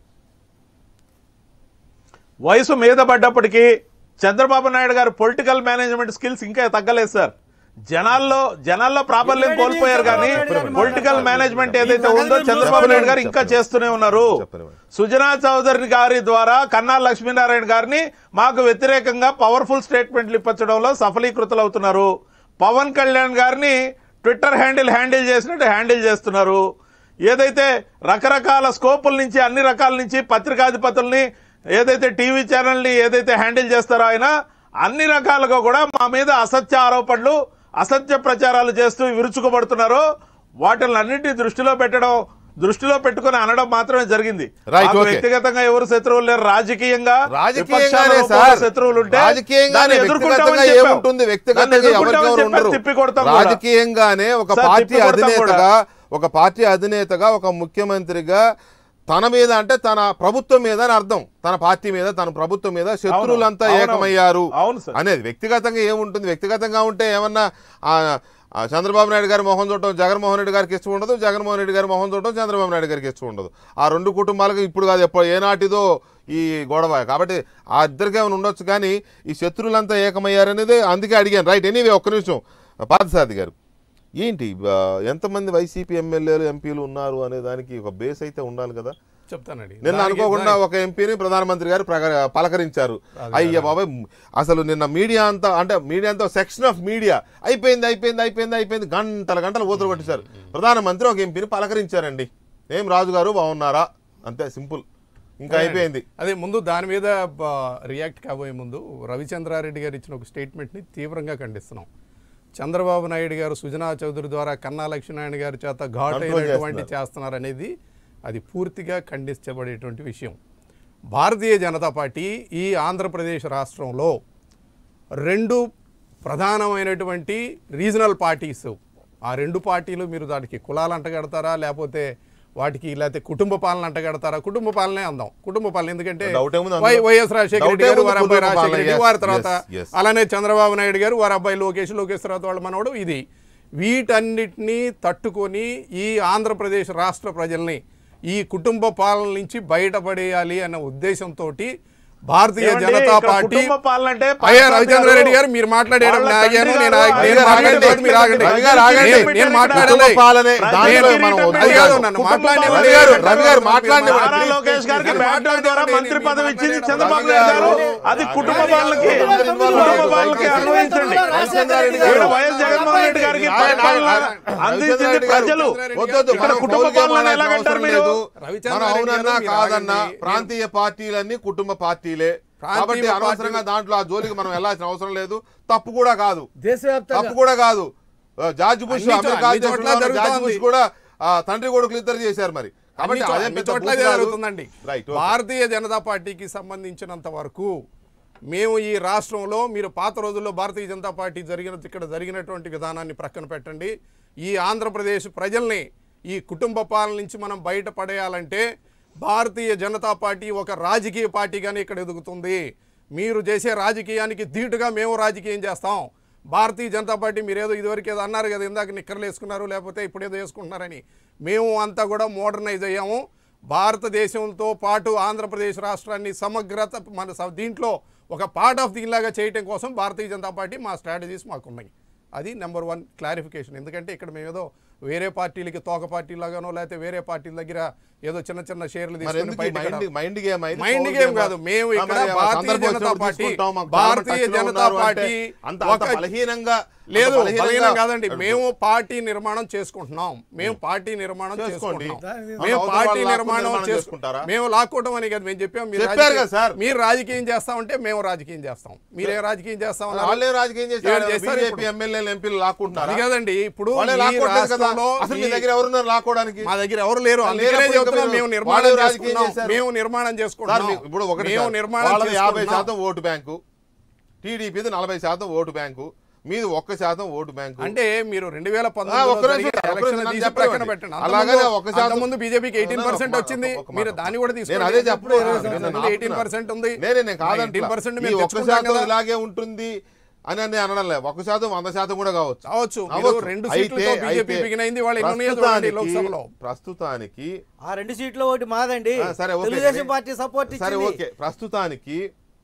B: వయసు మీద పడ్డప్పటికీ చంద్రబాబు నాయుడు గారు పొలిటికల్ మేనేజ్మెంట్ స్కిల్స్ ఇంకా తగ్గలేదు సార్ జనాల్లో జనాల్లో ప్రాబల్యం కోల్పోయారు కానీ పొలిటికల్ మేనేజ్మెంట్ ఏదైతే ఉందో చంద్రబాబు నాయుడు గారు ఇంకా చేస్తూనే ఉన్నారు
A: చెప్పనివ్వండి.
B: సుజనా చౌదరి గారి ద్వారా కన్నా లక్ష్మీనారాయణ గారిని మాకు వ్యతిరేకంగా పవర్ఫుల్ స్టేట్మెంట్లు ఇప్పించడంలో సఫలీకృతులు అవుతున్నారు పవన్ కళ్యాణ్ గారిని ట్విట్టర్ హ్యాండిల్ హ్యాండిల్ చేసినట్టు హ్యాండిల్ చేస్తున్నారు ఏదైతే రకరకాల స్కోపుల నుంచి అన్ని రకాల నుంచి పత్రికాధిపతుల్ని ఏదైతే టీవీ ఛానల్ని ఏదైతే హ్యాండిల్ చేస్తారో ఆయన అన్ని రకాలుగా కూడా మా మీద అసత్య ఆరోపణలు అసత్య ప్రచారాలు చేస్తూ విరుచుకుపడుతున్నారో వాటిని అన్నింటినీ దృష్టిలో పెట్టడం దృష్టిలో పెట్టుకుని అనడం మాత్రమే జరిగింది
A: Right,
B: మాకు
A: okay.
B: వ్యక్తిగతంగా ఎవరు శత్రువులు లేరు రాజకీయంగా
A: రాజకీయంగానే
B: విపక్షాల
A: సార్
B: శత్రువులు ఉంటే
A: రాజకీయంగానే
B: దాన్ని ఎదుర్కొంటామని
A: వ్యక్తిగతంగా
B: చెప్పాం.
A: ఏముంటుంది
B: దాన్ని
A: వ్యక్తిగతంగా
B: ఎదుర్కొంటామని
A: ఎవరికెవరు
B: చెప్పాం,
A: ఉండరు
B: తిప్పి కొడతాం కూడా.
A: రాజకీయంగానే ఒక
B: సార్,
A: పార్టీ
B: తిప్పి కొడతాం
A: అధినేతగా ఒక పార్టీ అధినేతగా ఒక ముఖ్యమంత్రిగా తన మీద అంటే తన ప్రభుత్వం మీద అని అర్థం తన పార్టీ మీద తన ప్రభుత్వం మీద శత్రువులంతా
B: అవును,
A: ఏకమయ్యారు
B: అవును సార్.
A: అనేది వ్యక్తిగతంగా ఏముంటుంది వ్యక్తిగతంగా ఉంటే ఏమన్నా ఆ, ఆ చంద్రబాబు నాయుడు గారి మొహం చూడటం జగన్మోహన్ రెడ్డి గారికి ఇష్టం ఉండదు జగన్మోహన్ రెడ్డి గారి మొహం చూడటం చంద్రబాబు నాయుడు గారికి ఇష్టం ఉండదు ఆ రెండు కుటుంబాలకు ఇప్పుడు కాదు ఎప్పుడు ఏనాటిదో ఈ గొడవ కాబట్టి ఆ ఇద్దరికి ఏమైనా ఉండొచ్చు కానీ ఈ శత్రువులంతా ఏకమయ్యారనేది అందుకే అడిగాను రైట్ ఎనీవే ఒక్క నిమిషం పార్థసారథి గారు ఏంటి ఆ, ఎంతమంది వైసీపీ ఎమ్మెల్యేలు ఎంపీలు ఉన్నారు అనే దానికి ఒక బేస్ అయితే ఉండాలి కదా
D: చెప్తానండి
A: నిన్న
D: దానికి-
A: అనుకోకుండా ఒక ఎంపీని ప్రధానమంత్రి గారు ప్రక- పలకరించారు అయ్య బాబాయ్ అసలు నిన్న మీడియా అంతా అంటే మీడియా అంతా సెక్షన్ ఆఫ్ మీడియా అయిపోయింది అయిపోయింది అయిపోయింది అయిపోయింది గంటల గంటలు ఊతలు కొట్టేశారు ప్రధానమంత్రి ఒక ఎంపీని పలకరించారండి ఏం రాజు గారు బాగున్నారా అంతే సింపుల్ ఇంకా అయిపోయింది
D: అదే ముందు దాని మీద రియాక్ట్ కాబోయే ముందు రవిచంద్రారెడ్డి గారు ఇచ్చిన ఒక స్టేట్మెంట్ని తీవ్రంగా ఖండిస్తున్నాం చంద్రబాబు నాయుడు గారు సుజనా చౌదరి ద్వారా కన్నా లక్ష్మీనారాయణ గారి చేత ఘాటైనటువంటి చేస్తున్నారు అనేది అది పూర్తిగా ఖండించబడేటువంటి విషయం భారతీయ జనతా పార్టీ ఈ ఆంధ్రప్రదేశ్ రాష్ట్రంలో రెండు ప్రధానమైనటువంటి రీజనల్ పార్టీస్ ఆ రెండు పార్టీలు మీరు దానికి కులాలు అంటగడతారా లేకపోతే వాటికి లేకపోతే కుటుంబ పాలన అంటగడతారా కుటుంబ పాలనే అందాం కుటుంబ పాలన ఎందుకంటే
A: Doubt ఏముంది అందులో?
D: Y- Y S Rajasekhara Reddy
A: Doubt
D: గారు
A: ఏముంది
D: వారి అబ్బాయి
A: కుటుంబ
D: రాజశేఖర
A: పాలన?
D: రెడ్డి
A: Yes,
D: వారి తర్వాత
A: yes, yes.
D: అలానే చంద్రబాబు నాయుడు గారు వారి అబ్బాయి లోకేష్ లోకేష్ తర్వాత వాళ్ళ మనవడు ఇది వీటన్నిటినీ తట్టుకొని ఈ ఆంధ్రప్రదేశ్ రాష్ట్ర ప్రజల్ని ఈ కుటుంబ పాలన నుంచి బయటపడేయాలి అన్న ఉద్దేశంతో భారతీయ
B: ఏమండి,
D: జనతా
B: ఇక్కడ
D: పార్టీ
B: కుటుంబ పాలన అంటే
D: అయ్యా
B: పార్టీ
D: రవిచంద్రారెడ్డి
B: గారు
D: గారు మీరు మాట్లాడేటప్పుడు
B: వాళ్ళ
D: ఆగాను
B: తండ్రి
D: నేను
B: గారు
D: ఆగి- నేను
B: ఆయన
D: మాట్లాడిన
B: రాగండి.
D: తర్వాత మీరు ఆగండి
A: రవి గారు ఆగండి.
D: నేను- నేను మాట్లాడలే
A: కుటుంబ పాలనే దాంట్లో
B: రైతు
A: మనం
B: కిరీటం
A: అది కాదు.
D: నన్ను
B: కుటుంబ
D: మాట్లాడనివ్వండి.
A: రవి గారు రవి గారు మాట్లాడండి
B: నారా లోకేష్ గారికి
D: నేను
B: బ్యాక్ డోర్ ద్వారా
D: మాట్లాడనివ్వండి.
B: మంత్రి పదవి ఇచ్చింది
D: నేను
B: చంద్రబాబు
A: రవి
B: నాయుడు గారు
A: గారు
B: అది కుటుంబ
A: రవి
B: పాలనకి
A: గారు
B: కుటుంబ పాలనకి అన్వయించండి
A: రవిచంద్రారెడ్డి
B: ఇక్కడ
A: గారు
B: వైఎస్ జగన్మోహన్ రెడ్డి గారికి
A: ఆగండి,
B: పరిపాలన
A: ఆగండి.
B: అందించింది
A: రవిచంద్రారెడ్డి గారు
B: ప్రజలు
A: వద్దు, వద్దు,
B: ఇక్కడ
A: మనం
B: కుటుంబ
A: పౌరులుగా
B: పాలన
A: మాట్లాడాల్సిన
B: ఎలాగంటారు
A: అవసరం
B: మీరు
A: లేదు.
D: రవిచంద్రారెడ్డి
A: మనం అవునన్నా
D: గారు మీరు
A: కాదన్నా
D: ఆగండి.
A: ప్రాంతీయ పార్టీలన్నీ కుటుంబ పార్టీలే
D: ప్రాంతీయ
A: కాబట్టి అనవసరంగా
D: పార్టీలు-
A: దాంట్లో ఆ జోలికి మనం వెళ్ళాల్సిన అవసరం లేదు తప్పు కూడా కాదు
C: దేశవ్యాప్తంగా
A: తప్పు కూడా కాదు ఆ, జార్జ్ బుష్
D: అన్ని చో-
A: అమెరికా
D: అన్ని చోట్ల
A: అధ్యక్షుడు ఉన్న జార్జ్
D: జరుగుతోంది.
A: బుష్ కూడా ఆ, తండ్రి కొడుకులు ఇద్దరు చేశారు మరి కాబట్టి
D: అన్ని చో-
A: అదే
D: అన్ని
A: పెద్ద
D: చోట్ల
A: బూతు కాదు.
D: జరుగుతుందండి
A: రైట్ ఓకే.
D: భారతీయ జనతా పార్టీకి సంబంధించినంత వరకు మేము ఈ రాష్ట్రంలో మీరు పాత రోజుల్లో భారతీయ జనతా పార్టీ జరిగిన ఇక్కడ జరిగినటువంటి విధానాన్ని ప్రక్కన పెట్టండి ఈ ఆంధ్రప్రదేశ్ ప్రజల్ని ఈ కుటుంబ పాలన నుంచి మనం బయటపడేయాలంటే భారతీయ జనతా పార్టీ ఒక రాజకీయ పార్టీగానే ఇక్కడ ఎదుగుతుంది మీరు చేసే రాజకీయానికి ధీటుగా మేము రాజకీయం చేస్తాం భారతీయ జనతా పార్టీ మీరేదో ఇదివరకు ఏదో అన్నారు కదా ఇందాక నిక్కర్లు వేసుకున్నారు లేకపోతే ఇప్పుడు ఏదో వేసుకుంటున్నారని మేము అంతా కూడా మోడర్నైజ్ అయ్యాము భారతదేశంతో పాటు ఆంధ్రప్రదేశ్ రాష్ట్రాన్ని సమగ్రత మన స- దీంట్లో ఒక పార్ట్ ఆఫ్ దీనిలాగా చేయటం కోసం భారతీయ జనతా పార్టీ మా స్ట్రాటజీస్ మాకున్నాయి అది నెంబర్ వన్ క్లారిఫికేషన్ ఎందుకంటే ఇక్కడ మేము ఏదో వేరే పార్టీలకి తోక పార్టీలాగానో లేకపోతే వేరే పార్టీల దగ్గర ఏదో చిన్న చిన్న షేర్లు
A: మరి
D: తీసుకొని
A: ఎందుకు ఈ
D: బయటకు
A: మైండ్ మైండ్ గేమ్ అయితే
D: మైండ్
A: పౌరు
D: గేమ్
A: గేమ్
D: కాదు మేము
A: ఆ,
D: ఇక్కడ
A: మరి ఆ
D: భారతీయ
A: సందర్భం
D: జనతా
A: వచ్చినప్పుడు
D: పార్టీ
A: తీసుకుంటాం, మాకు
D: భారతీయ
A: టచ్లో
D: జనతా
A: ఉన్నారు అంటే
D: పార్టీ
A: అంత అంత
D: ఒక-
A: బలహీనంగా అంత
D: లేదు
A: బలహీనంగా-
D: బలహీనం కాదండి మేము పార్టీ నిర్మాణం చేసుకుంటున్నాం మేము పార్టీ నిర్మాణం
A: చేసుకోండి.
D: చేసుకుంటున్నాం
A: దాని-
D: మేము
A: అవతల
D: పార్టీ
A: వాళ్ళు
D: నిర్మాణం
A: నిర్మాణం
D: చేసుకుంటారా
A: చేసుకుంటారా?
D: మేము లాక్కోవడం అని కదా మేము చెప్పాం మీరు
A: చెప్పారు
D: రాజకీయం-
A: కదా సార్.
D: మీరు రాజకీయం చేస్తామంటే మేము రాజకీయం చేస్తాం మీరేం రాజకీయం చేస్తామన్నారు
A: వాళ్ళే రాజకీయం
D: ఏం
A: చేస్తారు
D: చేస్తారు
A: బీజేపీ
D: ఇప్పుడు?
A: ఎమ్మెల్యేలు ఎంపీలు లాక్కుంటారు
D: అది కాదండి ఇప్పుడు
A: వాళ్ళే
D: ఈ
A: లాక్కోవట్లేదు కదా
D: రాష్ట్రంలో
A: అసలు మీ
D: ఈ-
A: దగ్గర ఎవరున్నారు లాక్కోవడానికి
D: మా దగ్గర ఎవరు లేరు
A: వాళ్ళు
D: అందుకనే
A: లేనప్పుడు
D: చెప్తున్నాం
A: ఇంకా
D: మేము
A: మీరు
D: నిర్మాణం
A: వాళ్ళు రాజకీయం
D: చేసుకున్నాం
A: చేశారు.
D: మేము నిర్మాణం
A: సార్
D: చేసుకుంటున్నాం
A: మీ- ఇప్పుడు ఒకటి
D: మేము
A: సార్,
D: నిర్మాణం
A: వాళ్ళది యాభై
D: చేసుకుంటున్నాం.
A: శాతం ఓటు బ్యాంకు టీడీపీది నలభై శాతం ఓటు బ్యాంకు మీది ఒక్క శాతం ఓటు బ్యాంకు
D: అంటే మీరు రెండు వేల
A: ఆ, ఒక్క నిమిషం, ఒక్క నిమిషం నన్ను చెప్పనివ్వండి.
D: పెట్టండి
A: అలాగనే ఒక్క శాతం-
D: ముందు బీజేపీకి ఎయిటీన్ పర్సెంట్
A: ఒక-
D: వచ్చింది
A: ఒక మాట.
D: మీరు దాన్ని కూడా
A: నేను
D: తీసుకోండి
A: అదే చెప్పు
D: ఎయిటీన్ పర్సెంట్ ఉంది
A: నేనే నేను కాదంటే
D: ఎయిటీన్ పర్సెంట్
A: ఈ
D: మేము
A: ఒక్క
D: తెచ్చుకుంటాం
A: శాతం
D: కదా.
A: ఇలాగే ఉంటుంది అని అని అనడం లేదు ఒక్క శాతం వంద శాతం కూడా కావచ్చు
D: కావచ్చు మీరు
A: అవ్వచ్చు.
D: రెండు
A: అయితే-
D: సీట్లతో బీజేపీ
A: అయితే
D: బిగిన్ అయింది వాళ్ళు ఎన్ని ఉన్నాయో చూడండి
A: ప్రస్తుతానికి-
D: లోక్సభలో
A: ప్రస్తుతానికి
C: ఆ రెండు సీట్లు ఒకటి మాదండి
A: ఆ, సరే ఓకే
C: తెలుగుదేశం
A: కానీ-
C: పార్టీ సపోర్ట్
A: సరే
C: ఇచ్చింది
A: ఓకే ప్రస్తుతానికి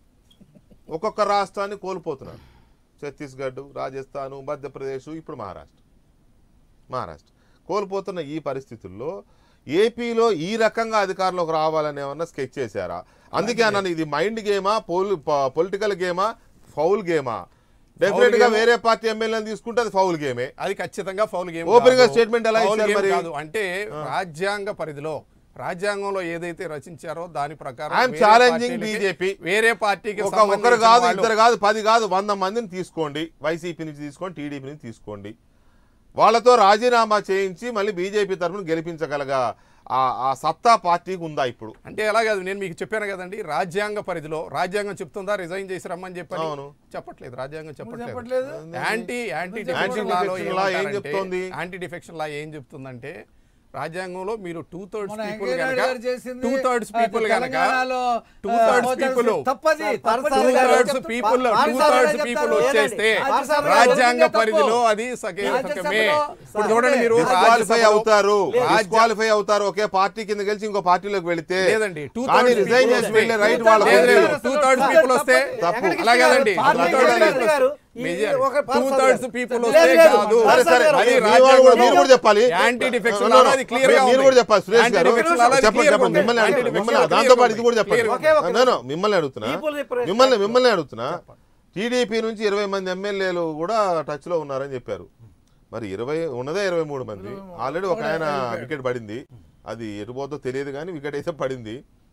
A: ఒక్కొక్క రాష్ట్రాన్ని కోల్పోతున్నారు ఛత్తీస్గఢ్ రాజస్థాన్ మధ్యప్రదేశ్ ఇప్పుడు మహారాష్ట్ర మహారాష్ట్ర కోల్పోతున్న ఈ పరిస్థితుల్లో ఏపీలో ఈ రకంగా అధికారంలోకి రావాలని ఏమన్నా స్కెచ్ చేశారా అందుకే అన్నాను ఇది మైండ్ గేమా పోల్ పొలిటికల్ గేమా ఫౌల్ గేమా డెఫినెట్ గా
D: game.
A: వేరే పార్టీ ఎమ్మెల్యేని తీసుకుంటే అది ఫౌల్ గేమే
D: అది ఖచ్చితంగా ఫౌల్ గేమ్
A: Open గా
D: కాదు.
A: statement ఎలా
D: Foul
A: ఇచ్చారు
D: game
A: మరి?
D: కాదు. అంటే రాజ్యాంగ పరిధిలో రాజ్యాంగంలో ఏదైతే రచించారో దాని ప్రకారం
A: I'm
D: వేరే
A: challenging
D: పార్టీలకి-
A: BJP.
D: వేరే పార్టీకి
A: ఒక ఒకరు
D: సంబంధించిన
A: కాదు
D: వాళ్ళు-
A: ఇద్దరు కాదు పది కాదు వంద మందిని తీసుకోండి వైసీపీ నుంచి తీసుకోండి టీడీపీ నుంచి తీసుకోండి వాళ్ళతో రాజీనామా చేయించి మళ్ళీ బీజేపీ తరఫున గెలిపించగలగ ఆ- ఆ సత్తా పార్టీకి ఉందా ఇప్పుడు
D: అంటే ఎలా కాదు నేను మీకు చెప్పాను కదండి రాజ్యాంగ పరిధిలో రాజ్యాంగం చెప్తుందా రిజైన్ చేసి రమ్మని చెప్పని
A: అవును.
D: చెప్పట్లేదు రాజ్యాంగం చెప్పట్లేదు
C: చెప్పట్లేదు.
D: యాంటీ యాంటీ
A: Anti
D: డిఫెక్షన్ లాలో
A: defection law ఏం చెప్తోంది?
D: యాంటీ డిఫెక్షన్ లా ఏం చెప్తుందంటే రాజ్యాంగంలో మీరు టూ థర్డ్స్
E: మన
D: పీపుల్
E: వెంకయ్య
D: కనుక
E: నాయుడు గారు చేసింది,
D: టూ థర్డ్స్
E: ఆ,
D: పీపుల్ కనుక
E: తెలంగాణలో,
D: టూ
E: ఆ,
D: థర్డ్స్
E: హోటల్స్
D: పీపుల్
C: తప్పది
E: తప్పదు.
C: పార్థసారథి
D: టూ
C: గారు
D: థర్డ్స్
C: చెప్తారు.
D: పీపుల్ టూ
C: పార్థసారథి
D: థర్డ్స్
C: గారు
D: పీపుల్
C: చెప్తారు.
D: వచ్చేస్తే
C: లేదండి. పార్థసారథి గారు
D: రాజ్యాంగ
C: చెప్పిందే తప్పు.
D: పరిధిలో అది సకే సకమే
E: రాజ్యసభలో-
D: ఇప్పుడు చూడండి మీరు
A: డిస్క్వాలిఫై
D: రాజ్యసభలో-
A: అవుతారు
D: రాజ్య-
A: డిస్క్వాలిఫై అవుతారు ఒకే పార్టీ కింద గెలిచి ఇంకో పార్టీలోకి వెళితే
D: లేదండి టూ
A: కానీ
D: థర్డ్స్
A: రిజైన్ చేసి
D: పీపుల్
A: వెళ్ళే
D: వస్తే-
A: రైట్
E: Two
A: వాళ్ళకు
E: thirds
D: లేదు,
A: ఉంది.
D: లేదు. టూ థర్డ్స్ పీపుల్ వస్తే
A: తప్పు.
D: అలాగే కదండి
C: పార్టీ
A: అట్లా
C: వెంకటకృష్ణ
A: కాదు.
C: గారు ఈ
D: మెజారిటీ.
C: ఒక
D: టూ
C: పార్థసారథి
D: థర్డ్స్
C: గారు.
D: పీపుల్
C: లేదు,
D: వస్తే
C: లేదు.
D: కాదు.
A: సరే సరే
C: పార్థసారథి
A: అది
C: గారు.
A: మీ వాళ్ళు కూడా మీరు కూడా చెప్పాలి
D: యాంటీ డిఫెక్షన్
A: No, no,
D: లాలో అది క్లియర్ గా
A: మీరు
D: ఉంది.
A: కూడా చెప్పాలి సురేష్
D: యాంటీ
A: గారు
D: డిఫెక్షన్ లాలో అది
A: చెప్పండి
D: clear గా
A: చెప్పండి
D: ఉంది.
A: మిమ్మల్ని
D: యాంటీ
A: అడుగుతున్నా.
D: డిఫెక్షన్
A: మిమ్మల్ని
D: లాలో
A: దాంతో
D: clear
A: పాటు ఇది కూడా
D: గా
A: చెప్పండి
D: ఉంది.
C: ఒకే ఒక
A: No, no, మిమ్మల్ని అడుగుతున్నా
C: People represent-
A: మిమ్మల్ని మిమ్మల్ని అడుగుతున్నా టీడీపీ నుంచి ఇరవై మంది ఎమ్మెల్యేలు కూడా టచ్ లో ఉన్నారని చెప్పారు మరి ఇరవై ఉన్నదే ఇరవై మూడు మంది ఆల్రెడీ ఒక ఆయన వికెట్ పడింది అది ఎటు పోతుందో తెలియదు కానీ వికెట్ అయితే పడింది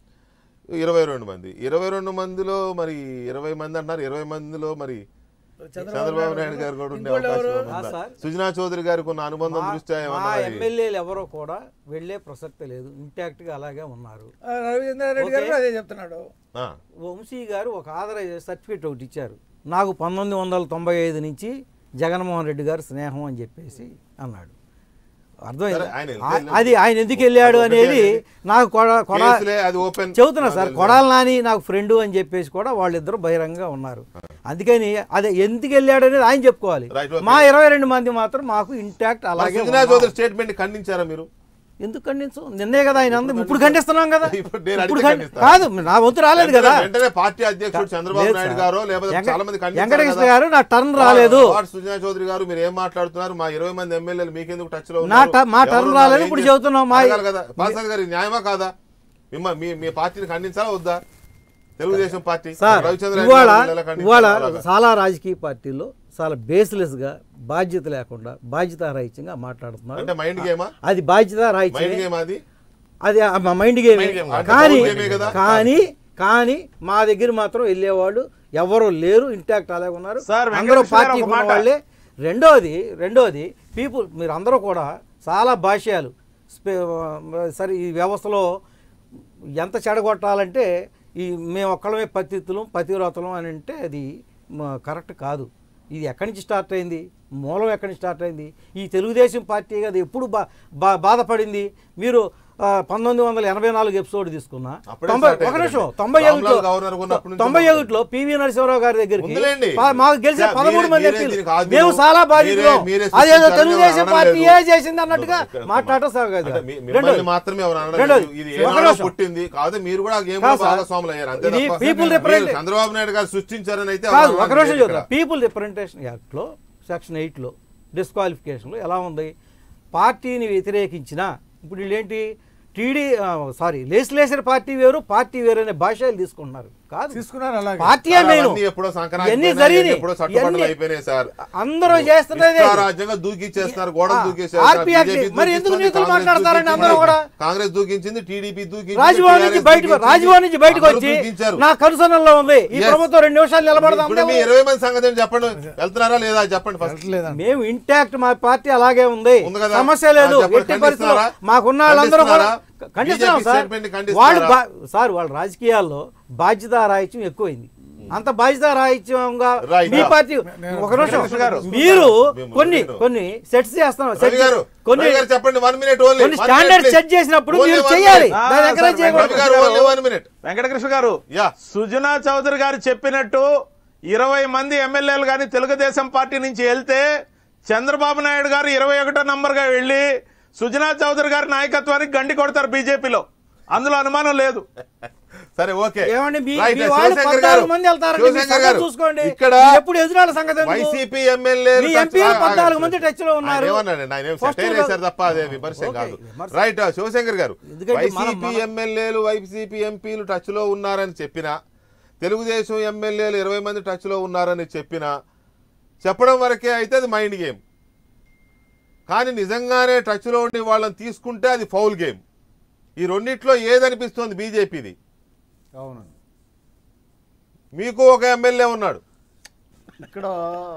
A: ఇరవై రెండు మంది ఇరవై రెండు మందిలో మరి ఇరవై మంది అంటున్నారు ఇరవై మందిలో మరి చంద్రబాబు నాయుడు గారు కూడా ఉండే
E: ఇంకోళ్ళు
A: అవకాశం
E: ఎవరు?
A: ఉందా?
C: ఆ, సార్.
A: సుజనా చౌదరి గారికి ఉన్న అనుబంధం దృష్ట్యా
C: మా
A: ఏమన్నా మరి-
C: ఎమ్మెల్యేలు ఎవరో కూడా వెళ్ళే ప్రసక్తి లేదు ఇంటాక్ట్ గా అలాగే ఉన్నారు
E: ఆ, రవీంద్ర రెడ్డి గారు
C: ఓకే.
E: అదే చెప్తున్నాడు
A: ఆ,
C: వంశీ గారు ఒక ఆధార సర్టిఫికేట్ ఒకటి ఇచ్చారు నాకు పంతొమ్మిది వందల తొంభై ఐదు నుంచి జగన్మోహన్ రెడ్డి గారు స్నేహం అని చెప్పేసి అన్నాడు అర్థమైందా
A: సరే, ఆయన ఎందుకు
C: ఆ-
A: వెళ్ళాడు?
C: అది ఆయన ఎందుకు వెళ్ళాడు
A: అది ఒకటే
C: అనేది నాకు కొడ కొడ
A: కేసులే అది ఓపెన్
C: చెబుతున్నా సార్ కొడాలి నాని నాకు ఫ్రెండ్ అని చెప్పేసి కూడా వాళ్ళిద్దరు బహిరంగంగా ఉన్నారు అందుకని అదే ఎందుకు వెళ్ళాడు అనేది ఆయన చెప్పుకోవాలి
A: Right, okay.
C: మా ఇరవై రెండు మంది మాత్రం మాకు ఇంటాక్ట్ అలాగే
A: సుజనా
C: ఉన్నాం.
A: చౌదరి స్టేట్మెంట్ ఖండించారా మీరు
C: ఎందుకు ఖండించు నిన్నే కదా ఆయన అందరం ఇప్పుడు ఖండిస్తున్నాం కదా
A: ఇప్పుడు నేను
C: ఇప్పుడు
A: అడిగితే
C: ఖండి-
A: ఖండిస్తా.
C: కాదు నా వంతు రాలేదు
A: వెంటనే-
C: కదా
A: వెంటనే పార్టీ అధ్యక్షుడు చంద్రబాబు
C: లేదు
A: నాయుడు
C: సార్.
A: గారు లేకపోతే
C: వెంక-
A: చాలా మంది ఖండించారు
C: వెంకటకృష్ణ
A: కదా.
C: గారు నా టర్న్ రాలేదు
A: వాట్ సుజనా చౌదరి గారు మీరు ఏం మాట్లాడుతున్నారు మా ఇరవై మంది ఎమ్మెల్యేలు మీకెందుకు టచ్ లో
C: నా
A: ఉన్నారు?
C: ట- మా
A: ఎవరు
C: టర్న్
A: ఉన్నారు?
C: రాలేదు,
A: ఏం
C: ఇప్పుడు
A: చేస్తారు?
C: చెబుతున్నాం. మా-
A: అడగాలి కదా పాల్సాద్ గారు ఇది న్యాయమా కాదా మిమ్మ మీ మీ పార్టీని ఖండించాలా వద్దా తెలుగుదేశం పార్టీ
C: సార్
A: రవిచంద్ర రెడ్డి
C: ఇవాళ
A: గారు ఎలా ఖండించారు?
C: ఇవాళ
A: అలాగా.
C: చాలా రాజకీయ పార్టీల్లో చాలా బేస్లెస్ గా బాధ్యత లేకుండా బాధ్యతారాహిత్యంగా మాట్లాడుతున్నారు
A: అంటే మైండ్ గేమా
C: అది బాధ్యతారాహిత్యం
A: మైండ్ గేమ్ అది
C: అది ఆ మా మైండ్ గేమ్
D: మైండ్ గేమ్ కాదు.
C: కానీ
A: మైండ్ గేమే కదా.
C: కానీ కానీ మా దగ్గర మాత్రం వెళ్ళేవాళ్ళు ఎవరు లేరు ఇంటాక్ట్ అలాగే ఉన్నారు
B: సార్,
C: అందరూ
B: వెంకటేశ్వర గారు
C: పార్టీ
B: ఒక మాట.
C: వాళ్ళే రెండోది రెండోది పీపుల్ మీరు అందరూ కూడా చాలా భాష్యాలు స్పే- సరే ఈ వ్యవస్థలో ఎంత చెడగొట్టాలంటే ఈ మేము ఒక్కళ్ళమే పతితులం పతివ్రతలం అని అంటే అది మ- కరెక్ట్ కాదు ఇది ఎక్కడి నుంచి స్టార్ట్ అయింది మూలం ఎక్కడి నుంచి స్టార్ట్ అయింది ఈ తెలుగుదేశం పార్టీ అది ఎప్పుడు బా బా- బాధపడింది మీరు ఆ, పంతొమ్మిది వందల ఎనభై నాలుగు ఎపిసోడ్ తీసుకున్నా
A: అప్పుడే
C: తొంభై
A: start
C: ఒక
A: అయింది.
C: నిమిషం తొంభై
A: రామ్లాల్
C: ఒకటిలో
A: గవర్నర్ ఉన్నప్పటి నుంచి
C: తొంభై
A: ఉంది.
C: ఒకటిలో పివి నరసింహరావు గారి దగ్గరికి
A: ఉందిలేండి.
C: పా- మాకు గెలిచిన
A: మీరే-
C: పదమూడు మంది
A: మీరే
C: ఎంపీలు
A: దీనికి ఆద్యులు.
C: మేము చాలా బాధితులం
A: మీరే- మీరే
C: అదేదో
A: సృష్టించారని
C: తెలుగుదేశం
A: ఎవరు
C: పార్టీ ఏ
A: అనలేదు.
C: చేసింది అన్నట్టుగా
A: ఇక్కడ
C: మాట్లాడటం సాగు
A: అంటే మీ-
C: కదా
A: మిమ్మల్ని మాత్రమే ఎవరు అనడం
C: రెండోది.
A: లేదు. ఇది
C: ఒక
A: ఏనాడో
C: నిమిషం.
A: పుట్టింది కాదు మీరు కూడా గేమ్ లో
C: కాదు సార్.
A: భాగస్వాములు అయ్యారు అంతే
C: ఇది
A: తప్ప
C: people
A: మీరు
C: represent-
A: చంద్రబాబు నాయుడు గారు సృష్టించారని అయితే
C: కాదు
A: ఎవరు
C: ఒక నిమిషం
A: అనలేదు
C: చూద్దాం
A: ఇక్కడ.
C: పీపుల్ రిప్రజెంటేషన్ యాక్ట్లో సెక్షన్ ఎయిట్లో డిస్క్వాలిఫికేషన్లో ఎలా ఉంది పార్టీని వ్యతిరేకించిన ఇప్పుడు వీళ్ళేంటి టీడీ సారీ లేజిస్లేచర్ పార్టీ వేరు పార్టీ వేరు అనే భాషలు తీసుకుంటున్నారు కాదు
E: తీసుకున్నారు అలాగే
C: పార్టీ
A: సార్,
C: మెయిన్
A: అవన్నీ ఎప్పుడో సంక్రాంతి
C: ఇవన్నీ
A: పోయినాయి,
C: జరిగినాయి
A: ఎప్పుడో చట్టుబడులు
C: ఇవన్నీ
A: అయిపోయినాయి సార్
C: అందరూ చేస్తున్నదే ఇది.
A: రాజ్యంగా దూకిచ్చేస్తున్నారు గోడలు
C: ఆ,
A: దూకేసేస్తారు
C: RP Act
A: BJP
C: మరి ఎందుకు
A: దూకించింది,
C: నీతులు
A: కాంగ్రెస్
C: మాట్లాడతారండి
A: దూకించింది,
C: అందరూ కూడా?
A: కాంగ్రెస్ దూకించింది టీడీపీ దూకించింది
C: రాజ్భవన్ నుంచి
A: TRS
C: బయటకు
A: దూకించింది,
C: రాజ్భవన్ నుంచి బయటకు
A: అందరూ
C: వచ్చి
A: దూకించారు.
C: నా కనుసనల్లో ఉంది ఈ
A: Yes.
C: ప్రభుత్వం రెండు నిమిషాలు నిలబడదాం
A: ఇప్పుడు మీ ఇరవై మంది సంగతి ఏంటి చెప్పండి వెళ్తున్నారా లేదా చెప్పండి ఫస్ట్
E: లేదండి
C: మేము ఇంటాక్ట్ మా పార్టీ అలాగే ఉంది
A: ఉంది కదా?
C: సమస్య లేదు
A: ఆ, చెప్పండి.
C: ఎట్టి పరిస్థితుల్లో
A: ఖండిస్తున్నారా?
C: మాకున్న వాళ్ళందరూ కూడా
A: ఖండిస్తున్నారా?
C: ఖండిస్తున్నాం
A: BJP
C: సార్
A: statement ని ఖండిస్తున్నారా?
C: వాళ్ళు బా- సార్ వాళ్ళ రాజకీయాల్లో బాధ్యతారాహిత్యం ఎక్కువైంది అంత బాధ్యతారాహిత్యంగా
A: Right.
C: మీ పార్టీ ఒక నిమిషం మీరు కొన్ని కొన్ని సెట్స్ చేస్తాం
A: రవి గారు
C: కొన్ని
A: రవి గారు చెప్పండి వన్ మినిట్ ఓన్లీ
C: కొన్ని స్టాండర్డ్ సెట్ చేసినప్పుడు మీరు చేయాలి
B: Ah,
C: దాన్ని ఎంకరేజ్
B: sir,
A: రవి
C: చేయకూడదు
A: గారు ఓన్లీ వన్ మినిట్
B: వెంకటకృష్ణ గారు
A: యా
B: సుజనా చౌదరి గారు చెప్పినట్టు ఇరవై మంది ఎమ్మెల్యేలు కానీ తెలుగుదేశం పార్టీ నుంచి వెళ్తే చంద్రబాబు నాయుడు గారు ఇరవై ఒకటో నంబర్ గా వెళ్లి సుజనా చౌదరి గారి నాయకత్వానికి గండి కొడతారు బీజేపీలో అందులో అనుమానం లేదు
A: సరే ఓకే
C: ఏమండి మీ
A: Right,
C: మీ వాళ్ళు
A: శివశంకర్
C: పద్నాలుగు
A: గారు,
C: మంది వెళ్తారండి మీ
A: శివశంకర్
C: సంగతి
A: గారు,
C: చూసుకోండి
A: ఇక్కడ
C: మీరు ఎప్పుడు ఎదురాల సంగతి ఎందుకు?
A: వైసీపీ ఎమ్మెల్యే
C: మీ ఎంపీలు పద్నాలుగు మంది టచ్ లో ఉన్నారు
A: ఏమన్నాడండి ఆయన ఏం
C: First
A: సెటైర్
C: లో-
A: వేశారు తప్ప అదే విమర్శం
C: ఓకే,
A: కాదు
C: విమర్శ.
A: రైట్ శివశంకర్ గారు
C: ఎందుకంటే మనం-
A: వైసీపీ
C: మనం-
A: ఎమ్మెల్యేలు వైసీపీ ఎంపీలు టచ్ లో ఉన్నారని చెప్పినా తెలుగుదేశం ఎమ్మెల్యేలు ఇరవై మంది టచ్ లో ఉన్నారని చెప్పినా చెప్పడం వరకే అయితే అది మైండ్ గేమ్ కానీ నిజంగానే టచ్లో ఉండి వాళ్ళని తీసుకుంటే అది ఫౌల్ గేమ్ ఈ రెండిట్లో ఏదనిపిస్తుంది బీజేపీది
C: అవునండి
A: మీకు ఒక ఎమ్మెల్యే ఉన్నాడు
C: ఇక్కడ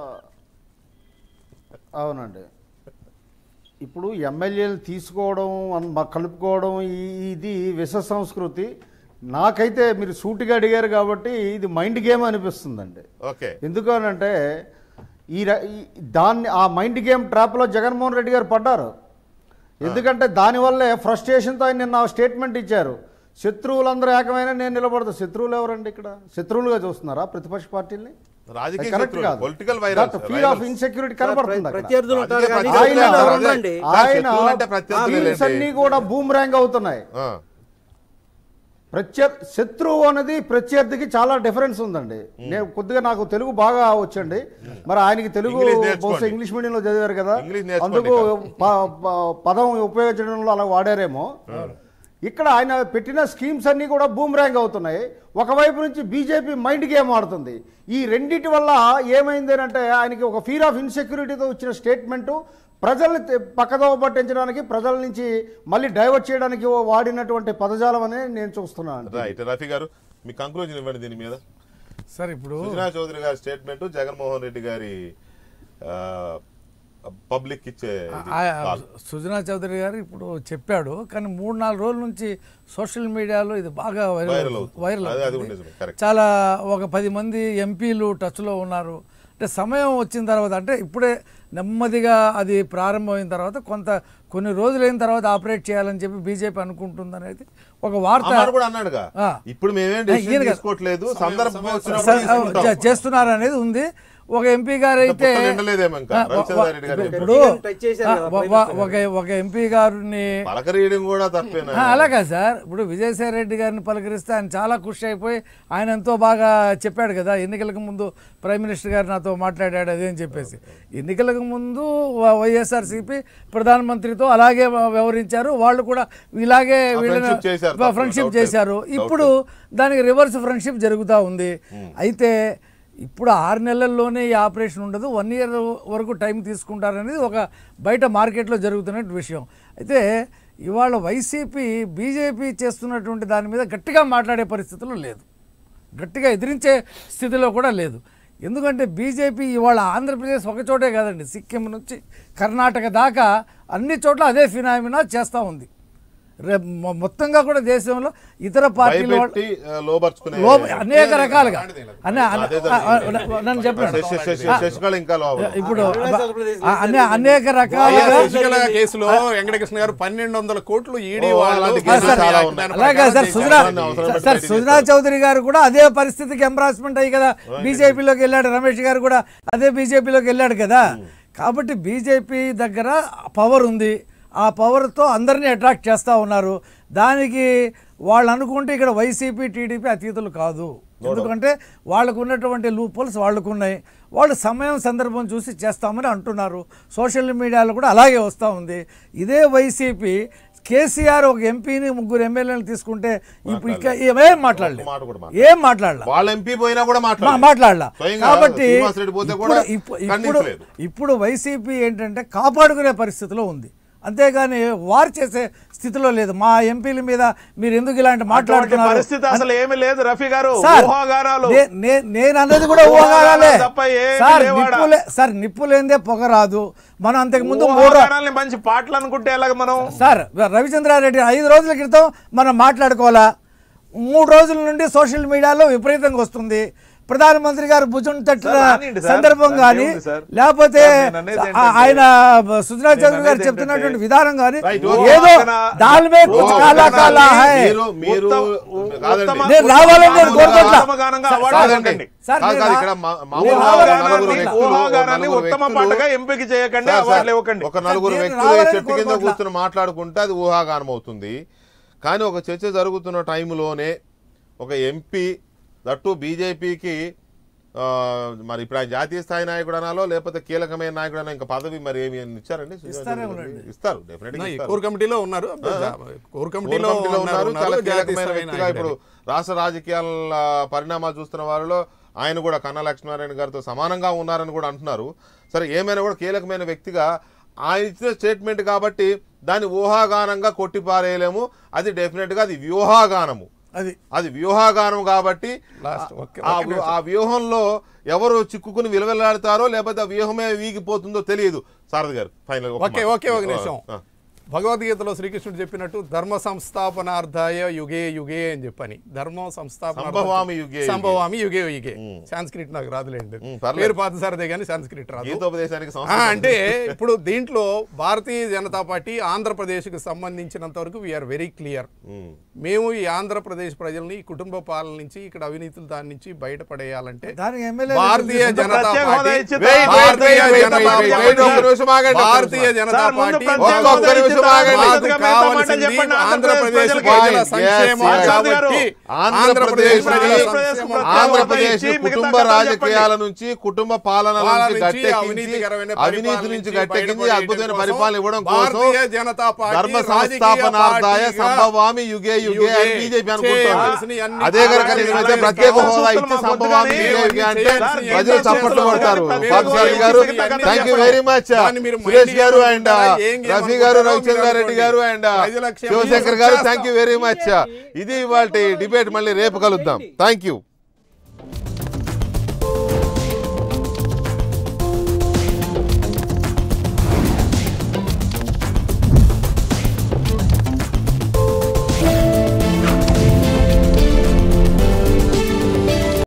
C: అవునండి ఇప్పుడు ఎమ్మెల్యేలు తీసుకోవడం అన్- మ- కలుపుకోవడం ఈ- ఇది విష సంస్కృతి నాకైతే మీరు సూటిగా అడిగారు కాబట్టి ఇది మైండ్ గేమ్ అనిపిస్తుందండి
A: ఓకే
C: ఎందుకనంటే ఈ ర- ఈ- దాన్ని ఆ మైండ్ గేమ్ ట్రాప్లో జగన్మోహన్ రెడ్డి గారు పడ్డారు ఎందుకంటే దానివల్లే ఫ్రస్ట్రేషన్తో ఆయన నిన్న స్టేట్మెంట్ ఇచ్చారు శత్రువులందరూ ఏకమైన నేను నిలబడతా శత్రువులు ఎవరండి ఇక్కడ శత్రువులుగా చూస్తున్నారా ప్రతిపక్ష పార్టీల్ని
A: రాజకీయ
C: కరెక్ట్
A: శత్రువులు,
C: కాదు
A: political virus
C: feel of insecurity కనబడుతుంది అక్కడ.
E: ప్రత్యర్థులు ఉంటారు
A: రాజకీయ
E: కానీ
A: ప్రత్యర్థులు
C: ఆయన-
E: శత్రువులు
A: అదే.
E: ఉండరండి.
A: సార్,
C: ఆయన
A: శత్రువులు అంటే ప్రత్యర్థులే
C: ఫీల్డ్స్
A: లేండి.
C: అన్ని కూడా బూమ్ ర్యాంగ్ అవుతున్నాయి
A: ఆ,
C: ప్రత్యర్ శత్రువు అనేది ప్రత్యర్థికి చాలా డిఫరెన్స్ ఉందండి నేను కొద్దిగా నాకు తెలుగు బాగా వచ్చండి మరి ఆయనకి తెలుగు
A: ఇంగ్లీష్ నేర్చుకోండి.
C: బహుశా ఇంగ్లీష్ మీడియంలో చదివారు కదా
A: ఇంగ్లీష్ నేర్చుకోండి
C: అందుకు ప- ప- పదం ఉపయోగించడంలో అలా వాడారేమో ఇక్కడ ఆయన పెట్టిన స్కీమ్స్ అన్ని కూడా బూమ్ ర్యాంగ్ అవుతున్నాయి ఒకవైపు నుంచి బీజేపీ మైండ్ గేమ్ ఆడుతుంది ఈ రెండిటి వల్ల ఏమైంది అంటే ఆయనకి ఒక ఫీర్ ఆఫ్ ఇన్సెక్యూరిటీతో వచ్చిన స్టేట్మెంటు ప్రజల్ని తె- పక్కదోవ పట్టించడానికి ప్రజల నుంచి మళ్ళీ డైవర్ట్ చేయడానికి వాడినటువంటి పదజాలం అనే నేను చూస్తున్నాను
A: రైట్ రఫీ గారు మీ కంక్లూజన్ ఇవ్వండి దీని మీద
D: సార్ ఇప్పుడు
A: సుజనా చౌదరి గారి స్టేట్మెంట్ జగన్మోహన్ రెడ్డి గారి పబ్లిక్ ఇచ్చే ఇది,
F: ఆ-
A: call.
F: సుజనా చౌదరి గారు ఇప్పుడు చెప్పాడు కానీ మూడు నాలుగు రోజుల నుంచి సోషల్ మీడియాలో ఇది బాగా వైరల్
A: Viral
F: అవుతుంది.
A: అవుతుంది.
F: వైరల్
A: అదే- అది
F: అవుతుంది.
A: నిజమే, correct.
F: చాలా ఒక పది మంది ఎంపీలు టచ్లో ఉన్నారు అంటే సమయం వచ్చిన తర్వాత అంటే ఇప్పుడే నెమ్మదిగా అది ప్రారంభమైన తర్వాత కొంత కొన్ని రోజులైన తర్వాత ఆపరేట్ చేయాలని చెప్పి బీజేపీ అనుకుంటుంది అనేది ఒక
A: ఆ
F: వార్త
A: మాట కూడా అన్నాడుగా
F: ఆ.
A: ఇప్పుడు మేమేం
F: ఈయన
A: డెసిషన్
F: కాదు.
A: తీసుకోవట్లేదు సందర్భం వచ్చినప్పుడు
F: స-
A: తీసుకుంటాం.
F: చేస్తున్నారు అనేది ఉంది ఒక ఎంపీ గారు అయితే
A: పుట్ట నిండలేదేమో ఇంకా,
F: ఆ,
A: రవిచంద్ర రెడ్డి గారు
F: ఇప్పుడు
E: టచ్ చేశారు
F: ఆ,
E: కదా,
F: వ-
E: ప్రైమ్
F: వ-
E: మినిస్టర్
F: ఒక ఒక ఎంపీ గారిని
A: పలకరీయడం కూడా తప్పేనా
F: ఆ, అలాగా సార్ ఇప్పుడు విజయసాయి రెడ్డి గారిని పలకరిస్తే ఆయన చాలా ఖుషి అయిపోయి ఆయన ఎంతో బాగా చెప్పాడు కదా ఎన్నికలకు ముందు ప్రైమ్ మినిస్టర్ గారు నాతో మాట్లాడాడు అదే అని చెప్పేసి ఎన్నికలకు ముందు వ- వైఎస్ఆర్సీపీ ప్రధానమంత్రితో అలాగే వ- వ్యవహరించారు వాళ్ళు కూడా ఇలాగే
A: ఆ,
F: వీళ్ళని
A: friendship చేశారు, తప్పదు,
F: ఫ్రెండ్షిప్
A: doubt లేదు.
F: చేశారు
A: Doubt
F: ఇప్పుడు దానికి రివర్స్ ఫ్రెండ్షిప్ జరుగుతూ ఉంది అయితే ఇప్పుడు ఆరు నెలల్లోనే ఈ ఆపరేషన్ ఉండదు వన్ ఇయర్ వరకు టైం తీసుకుంటారనేది ఒక బయట మార్కెట్లో జరుగుతున్న విషయం అయితే ఇవాళ వైసీపీ బీజేపీ చేస్తున్నటువంటి దాని మీద గట్టిగా మాట్లాడే పరిస్థితులు లేదు గట్టిగా ఎదిరించే స్థితిలో కూడా లేదు ఎందుకంటే బీజేపీ ఇవాళ ఆంధ్రప్రదేశ్ ఒక చోటే కాదండి సిక్కిం నుంచి కర్ణాటక దాకా అన్ని చోట్ల అదే ఫినామినా చేస్తూ ఉంది రేపు మొ- మొత్తంగా కూడా దేశంలో ఇతర పార్టీలు వాళ్ళ-
A: భయపెట్టి ఆ, లోపరుచుకునే
F: లో అనేక రకాలుగా అనే అనే-
A: అదే
F: ఆ, ఆ, నన్ను చెప్పాను
A: శశి- శశి- శశికళ ఇంకా లోపల
F: ఇప్పుడు
E: అరుణాచల్ ప్రదేశ్
F: ఆ, అనే అనేక రకాలుగా
D: శశికళ కేసులో వెంకటకృష్ణ గారు పన్నెండు వందల కోట్లు ఈడీ
A: ఓ,
D: వాళ్ళు
A: అలాంటి
F: ఆ,
A: కేసులు
F: సార్,
A: చాలా ఉన్నాయి.
F: అలాగే సార్ సుజనా
A: అవసరం అవసరం
F: సార్
A: బట్టి
F: సుజనా చౌదరి గారు కూడా అదే పరిస్థితికి ఎంబ్రాస్మెంట్ అయ్యి కదా బీజేపీలోకి వెళ్ళాడు రమేష్ గారు కూడా అదే బీజేపీలోకి వెళ్ళాడు కదా కాబట్టి బీజేపీ దగ్గర పవర్ ఉంది ఆ పవర్తో అందరినీ అట్రాక్ట్ చేస్తూ ఉన్నారు దానికి వాళ్ళు అనుకుంటే ఇక్కడ వైసీపీ టీడీపీ అతీతులు కాదు ఎందుకంటే వాళ్ళకు ఉన్నటువంటి లూపోల్స్ వాళ్ళకు ఉన్నాయి వాళ్ళు సమయం సందర్భం చూసి చేస్తామని అంటున్నారు సోషల్ మీడియాలో కూడా అలాగే వస్తూ ఉంది ఇదే వైసీపీ కేసీఆర్ ఒక ఎంపీని ముగ్గురు ఎమ్మెల్యేలు తీసుకుంటే ఇప్పుడు ఇక ఏం మాట్లాడలేదు
A: మాట కూడా
F: ఏం మాట్లాడలే
A: వాళ్ళ ఎంపీ పోయినా కూడా
F: మా-
A: మాట్లాడలేదు.
F: మాట్లాడలా
A: స్వయంగా
F: కాబట్టి
A: శ్రీనివాసరెడ్డి పోతే కూడా
F: ఇప్పుడు ఇప్పుడు- ఇప్పుడు
A: ఖండించలేదు.
F: ఇప్పుడు వైసీపీ ఏంటంటే కాపాడుకునే పరిస్థితిలో ఉంది అంతేగాని వార్ చేసే స్థితిలో లేదు మా ఎంపీల మీద మీరు ఎందుకు ఇలాంటి
B: అటువంటి
F: మాట్లాడుతున్నారు
B: పరిస్థితి అసలు ఏమీ లేదు రఫీ గారు
F: సార్,
B: ఊహాగానాలు
F: నే- నే- నేను అన్నది కూడా
B: ఊహాగానాలు
F: ఊహాగానాలే
B: తప్ప ఏమీ
F: సార్
B: లేవాడ.
F: నిప్పులే సార్ నిప్పు లేనిదే పొగ రాదు మనం అంతకు ముందు మూడు
B: ఊహాగానాల్ని మంచి పాటలు అనుకుంటే ఎలాగ మనం
F: సార్ రవిచంద్రారెడ్డి ఐదు రోజుల క్రితం మనం మాట్లాడుకోవాలా మూడు రోజుల నుండి సోషల్ మీడియాలో విపరీతంగా వస్తుంది ప్రధానమంత్రి గారు భుజం తట్టిన
B: సార్, రానియండి సార్.
F: సందర్భం
B: దానికి
F: కానీ
B: ఏముంది సార్?
F: లేకపోతే
B: సార్, నేను అనేది
F: ఆ-
B: ఏంటంటే-
F: ఆయన సుజనా చౌదరి గారు
B: అనేది
F: చెప్తున్నటువంటి
B: ఏంటంటే-
F: విధానం కానీ
A: Right,
F: ఏదో
B: ఊహాగాన-
F: దాల్మే కుచ్
A: ఓ,
F: కాలా
A: ఒకసారి
F: కాలా హై
A: మీరు మీరు
B: ఉత్తమ-
A: కాదండి.
B: ఉత్తమ-
F: నేను రావాలని నేను కోరుకోవట్లా.
B: ఉత్తమగానంగా
F: సార్,
B: అవార్డు
A: కాదండి.
B: ఇవ్వకండి.
F: సార్,
A: కాదు,
F: మీరు
A: కాదు,
F: రా-
A: ఇక్కడ మా-
F: మీరు
A: మామూలుగా
F: రావాలని
A: నలుగురు
F: కోరుకోవట్లా.
A: వ్యక్తులు,
B: ఊహాగానాన్ని
A: నలుగురు
B: ఉత్తమ
A: వ్యక్తులు-
B: పాటగా ఎంపిక చేయకండి
A: సార్,
B: అవార్డులు
A: సార్,
B: ఇవ్వకండి
A: ఒక నలుగురు
F: నేను
A: వ్యక్తులు
F: రావాలని
A: చెట్టు కింద
F: కోరుకోవట్లా.
A: కూర్చొని మాట్లాడుకుంటే అది ఊహాగానం అవుతుంది కానీ ఒక చర్చ జరుగుతున్న టైంలోనే ఒక ఎంపీ దట్టు బీజేపీకి మరి ఇప్పుడు ఆయన జాతీయ స్థాయి నాయకుడు అనాలో లేకపోతే కీలకమైన నాయకుడు అనా ఇంకా పదవి మరి ఏమి ఇచ్చారండి
F: ఇస్తారేమోనండి.
A: ఇస్తారు డెఫినెట్
D: ఈ కోర్ కమిటీలో ఉన్నారు కోర్ కమిటీలో
A: కమిటీలో ఉన్నారు
D: ఉన్నారు,
A: చాలా
D: జాతీయ
A: కీలకమైన
D: స్థాయి
A: వ్యక్తిగా ఇప్పుడు
D: నాయకుడు.
A: రాష్ట్ర రాజకీయాల పరిణామాలు చూస్తున్న వారిలో ఆయన కూడా కన్నా లక్ష్మీనారాయణ గారితో సమానంగా ఉన్నారని కూడా అంటున్నారు సరే ఏమైనా కూడా కీలకమైన వ్యక్తిగా ఆయన ఇచ్చిన స్టేట్మెంట్ కాబట్టి దాన్ని ఊహాగానంగా కొట్టిపారేయలేము అది డెఫినెట్గా అది వ్యూహాగానము
F: అది
A: అది వ్యూహాగానం కాబట్టి
D: Last, ఒక్క-
A: ఆ
D: ఒక్క
A: వ్యూహ- ఆ వ్యూహంలో ఎవరు చిక్కుకుని విలువలాడతారో లేకపోతే ఆ వ్యూహమే వీగిపోతుందో తెలియదు సారథి గారు ఫైనల్
D: ఓకే ఓకే ఒక నిమిషం భగవద్గీతలో శ్రీకృష్ణుడు చెప్పినట్టు ధర్మ సంస్థాపనార్థాయ యుగే యుగే అని చెప్పని ధర్మం సంస్థాపన
A: సంభవామి యుగే యుగే.
D: సంభవామి యుగే యుగే సాంస్క్రిట్ నాకు రాదులేండి
A: ఉమ్, పర్లేదు.
D: పేరు పాత సారదే కానీ సాంస్క్రిట్ రాదు
A: గీతోపదేశానికి
D: ఆ,
A: సంస్కృతం
D: అంటే ఇప్పుడు దీంట్లో భారతీయ జనతా పార్టీ ఆంధ్రప్రదేశ్కి సంబంధించినంత వరకు వీఆర్ వెరీ క్లియర్
A: ఉమ్.
D: మేము ఈ ఆంధ్రప్రదేశ్ ప్రజల్ని ఈ కుటుంబ పాలన నుంచి ఇక్కడ అవినీతులు దాని నుంచి బయటపడేయాలంటే
F: దానికి ఎమ్మెల్యే
D: భారతీయ జనతా
B: ప్రత్యేక హోదా
D: పార్టీ
B: ఇచ్చి
A: Wait, wait,
D: భారతీయ
A: wait, wait,
D: Janata
A: wait, wait, wait, ఒక్క నిమిషం ఆగండి, ఒక్క
D: భారతీయ
A: నిమిషం.
D: జనతా
B: సార్, ముందు
D: పార్టీ
B: ప్రత్యేక
A: ఒక్క
B: హోదా
A: నిమిషం
B: ఇచ్చిన
A: ఆగండి.
B: తర్వాత
D: మాకు
B: మిగతా మాట
D: కావాల్సింది
B: చెప్పండి.
D: ఆంధ్రప్రదేశ్
B: ప్రజలకి.
D: ప్రజల
A: Yes,
D: సంక్షేమం
A: yes.
D: కాబట్టి
A: ఆంధ్రప్రదేశ్
D: ప్రజల
B: ఆంధ్రప్రదేశ్
D: సంక్షేమం
B: ప్రత్యేక
A: ఆంధ్రప్రదేశ్
B: హోదా ఇచ్చి మిగతా
A: కుటుంబ
B: కథలు
A: రాజకీయాల
B: చెప్పండి.
A: నుంచి కుటుంబ పాలన
D: పాలన
A: నుంచి
D: నుంచి
A: గట్టెక్కించి
D: అవినీతికరమైన
A: అవినీతి
D: పరిపాలన
A: నుంచి
D: నుంచి
A: గట్టెక్కించి
D: బయటపడేయడం
A: అద్భుతమైన
D: కోసం
A: పరిపాలన ఇవ్వడం కోసం
D: భారతీయ జనతా పార్టీ
A: ధర్మ
D: రాజకీయ
A: సంస్థాపనార్థాయ
D: పార్టీగా
A: సంభవామి యుగే యుగే అని
D: యుగే
A: బీజేపీ అనుకుంటోంది
D: చేయాల్సినవి అన్ని
A: అదే కనుక
D: అలాగే
A: నిజమైతే
D: అలాగే
A: ప్రత్యేక
D: కావాల్సిన
A: హోదా ఇచ్చి
B: అవసరం
A: సంభవామి
B: మాకు
A: యుగే యుగే అంటే
D: చేయాల్సిన
A: ప్రజలు
D: ఏం
A: చప్పట్లు
D: చేయాలో
A: కొడతారు
B: ప్రత్యేక
A: పార్థసారథి
B: హోదా
A: గారు
B: ఇచ్చి మిగతా
A: థ్యాంక్ యూ
B: కథలు
A: వెరీ మచ్
D: దాన్ని మీరు
A: సురేష్ గారు
D: మైండ్
A: అండ్
D: ఏం
A: రఫీ గారు
D: ఏమనుకుంటారో
A: రవిచంద్రారెడ్డి
D: మీరు
A: గారు అండ్
D: ప్రజల క్షేమం
A: శివశంకర్ గారు
D: చేస్తాం.
A: థ్యాంక్ యూ వెరీ మచ్ ఇది ఇవాళ డిబేట్ మళ్ళీ రేపు కలుద్దాం థ్యాంక్ యూ